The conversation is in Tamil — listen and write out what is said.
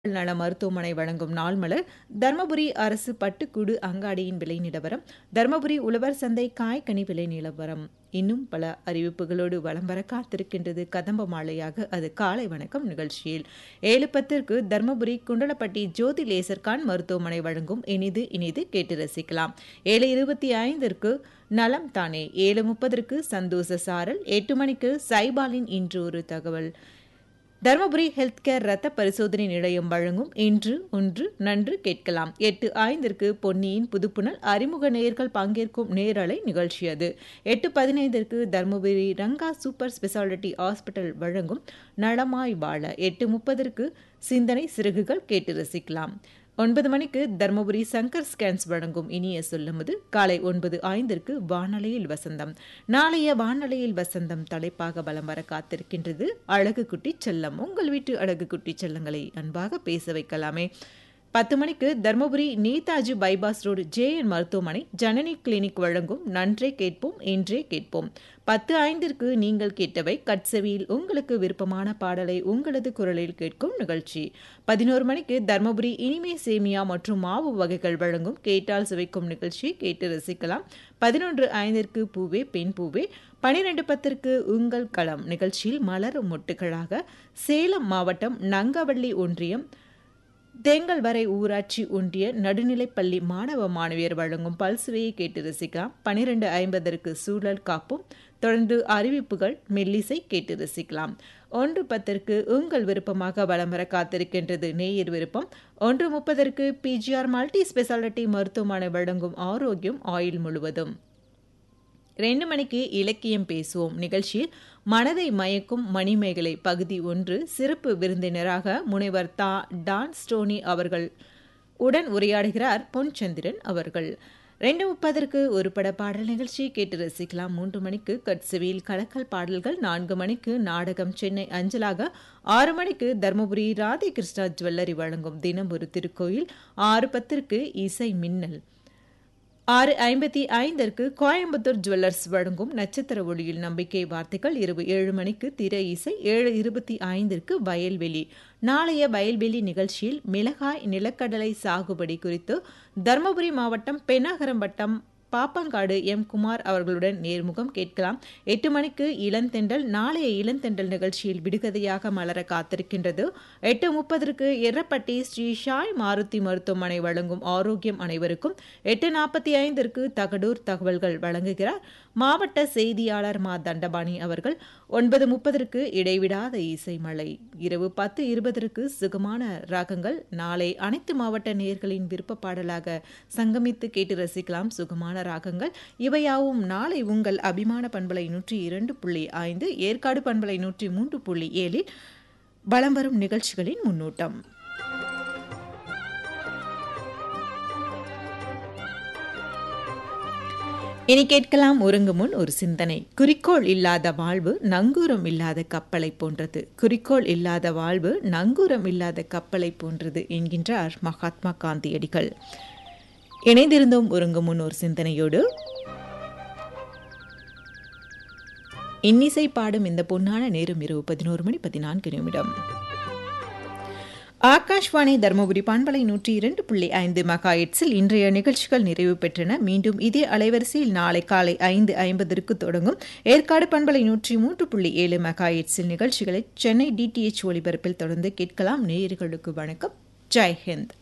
நல மருத்துவமனை வழங்கும் நாள் மலர் தர்மபுரி அரசு பட்டுக்கூடு அங்காடியின் விலை நிலவரம் தர்மபுரி உழவர் சந்தை காய்கனி விலை நிலவரம் இன்னும் பல அறிவிப்புகளோடு வலம் வர காத்திருக்கின்றது கதம்ப மாலையாக அது காலை வணக்கம் நிகழ்ச்சியில் ஏழு பத்திற்கு தர்மபுரி குண்டலப்பட்டி ஜோதி லேசர்கான் மருத்துவமனை வழங்கும் இனிது இனிது கேட்டு ரசிக்கலாம் ஏழு இருபத்தி ஐந்திற்கு நலம் தானே ஏழு முப்பதற்கு சந்தோஷ சாரல் எட்டு மணிக்கு சைபாலின் இன்று ஒரு தகவல் தருமபுரி ஹெல்த் கேர் ரத்த பரிசோதனை நிலையம் வழங்கும் இன்று ஒன்று நன்று கேட்கலாம் எட்டு ஐந்திற்கு பொன்னியின் புதுப்புணல் அறிமுக நேயர்கள் பங்கேற்கும் நேரலை நிகழ்ச்சி அது எட்டு பதினைந்திற்கு Dharmapuri Ranga super speciality hospital வழங்கும் நலமாய் வாழ எட்டு முப்பதற்கு சிந்தனை சிறகுகள் கேட்டு ரசிக்கலாம் ஒன்பது மணிக்கு தர்மபுரி சங்கர் ஸ்கேன்ஸ் வழங்கும் இனிய சொல்லும்போது காலை ஒன்பது ஐந்திற்கு வானொலியில் வசந்தம் நாளைய வானொலியில் வசந்தம் தலைப்பாக பலம் வர காத்திருக்கின்றது அழகு குட்டி செல்லம் உங்கள் வீட்டு அழகு குட்டி செல்லங்களை அன்பாக பேச வைக்கலாமே பத்து மணிக்கு Dharmapuri Netaji bypass road JN மருத்துவமனை ஜனனி கிளினிக் வழங்கும் நன்றே கேட்போம் என்றே கேட்போம் பத்து ஐந்திற்கு நீங்கள் கேட்டவை கட்செவியில் உங்களுக்கு விருப்பமான பாடலை உங்களது குரலில் கேட்கும் நிகழ்ச்சி பதினோரு மணிக்கு தர்மபுரி இனிமே சேமியா மற்றும் மாவு வகைகள் வழங்கும் கேட்டால் சுவைக்கும் நிகழ்ச்சி கேட்டு ரசிக்கலாம் பதினொன்று ஐந்திற்கு பூவே பெண் பூவே பனிரெண்டு பத்திற்கு உங்கள் களம் நிகழ்ச்சியில் மலரும் மொட்டுகளாக சேலம் மாவட்டம் நங்கவள்ளி ஒன்றியம் தேங்கல் வரை ஊராட்சி ஒன்றிய நடுநிலைப்பள்ளி மாணவ மாணவியர் வழங்கும் பல்சுவையை கேட்டு ரசிக்கலாம் பனிரெண்டு ஐம்பதற்கு சூழல் காப்பும் தொடர்ந்து அறிவிப்புகள் மெல்லிசை கேட்டு ரசிக்கலாம் ஒன்று பத்திற்கு உங்கள் விருப்பமாக வலம் வர காத்திருக்கின்றது நேயர் விருப்பம் ஒன்று முப்பதற்கு பிஜிஆர் மல்டி ஸ்பெஷாலிட்டி மருத்துவமனை வழங்கும் ஆரோக்கியம் ஆயுள் முழுவதும் ரெண்டு மணிக்கு இலக்கியம் பேசுவோம் நிகழ்ச்சியில் மனதை மயக்கும் மணிமேகலை பகுதி ஒன்று சிறப்பு விருந்தினராக முனைவர் தா டான் ஸ்டோனி அவர்கள் உடன் உரையாடுகிறார் பொன்சந்திரன் அவர்கள் ரெண்டு முப்பதற்கு ஒரு பட பாடல் நிகழ்ச்சி கேட்டு ரசிக்கலாம் மூன்று மணிக்கு கட்சுவியில் கலக்கல் பாடல்கள் நான்கு மணிக்கு நாடகம் சென்னை அஞ்சலாக ஆறு மணிக்கு தர்மபுரி ராதே கிருஷ்ணா ஜுவல்லரி வழங்கும் தினம் ஒரு திருக்கோயில் ஆறு பத்திற்கு இசை மின்னல் ஆறு ஐம்பத்தி ஐந்திற்கு கோயம்புத்தூர் ஜுவல்லர்ஸ் வழங்கும் நட்சத்திர ஒளியில் நம்பிக்கை வார்த்தைகள் இரவு ஏழு மணிக்கு திரை இசை ஏழு இருபத்தி ஐந்திற்கு வயல்வெளி நாளைய வயல்வெளி நிகழ்ச்சியில் மிளகாய் நிலக்கடலை சாகுபடி குறித்து தருமபுரி மாவட்டம் பெண்ணாகரம் வட்டம் பாப்பங்காடு எம் குமார் அவர்களுடன் நேர்முகம் கேட்கலாம் எட்டு மணிக்கு இளந்தெண்டல் நாளைய இளந்தெண்டல் நிகழ்ச்சியில் விடுகதையாக மலர காத்திருக்கின்றது எட்டு முப்பதற்கு எர்ரப்பட்டி ஸ்ரீ ஷாய் மாருதி மருத்துவமனை வழங்கும் ஆரோக்கியம் அனைவருக்கும் எட்டு நாற்பத்தி ஐந்திற்கு தகடூர் தகவல்கள் வழங்குகிறார் மாவட்ட செய்தியாளர் மா தண்டபாணி அவர்கள் ஒன்பது முப்பதற்கு இடைவிடாத இசை மழை இரவு பத்து இருபதற்கு சுகமான ராகங்கள் நாளை அனைத்து மாவட்ட நேர்களின் விருப்ப பாடலாக சங்கமித்து கேட்டு ரசிக்கலாம் சுகமான ராகங்கள் இவையாவும் நாளை உங்கள் அபிமான பண்பலை நூற்றி இரண்டு புள்ளி ஐந்து ஏற்காடு பண்பலை நூற்றி மூன்று புள்ளி ஏழில் வலம் வரும் நிகழ்ச்சிகளின் முன்னோட்டம் இனி கேட்கலாம் ஒருங்கு முன் ஒரு சிந்தனை குறிக்கோள் இல்லாத வாழ்வு நங்கூரம் இல்லாத கப்பலை போன்றது குறிக்கோள் இல்லாத வாழ்வு நங்கூரம் இல்லாத கப்பலை போன்றது என்கின்றார் மகாத்மா காந்தியடிகள் இணைந்திருந்தோம் ஒருங்கு முன் ஒரு சிந்தனையோடு இன்னிசை பாடும் இந்த பொன்னான நேரம் இரவு பதினோரு மணி பதினான்கு நிமிடம் ஆகாஷ்வாணி தருமபுரி பண்பலை நூற்றி இரண்டு புள்ளி ஐந்து மெகாயிட்ஸில் இன்றைய நிகழ்ச்சிகள் நிறைவு பெற்றன மீண்டும் இதே அலைவரிசையில் நாளை காலை ஐந்து ஐம்பதற்கு தொடங்கும் ஏற்காடு பண்பலை நூற்றி மூன்று புள்ளி ஏழு மெகாயிட்ஸில் நிகழ்ச்சிகளை சென்னை டிடிஎச் ஒலிபரப்பில் தொடர்ந்து கேட்கலாம் நேயர்களுக்கு வணக்கம் ஜெய் ஹிந்த்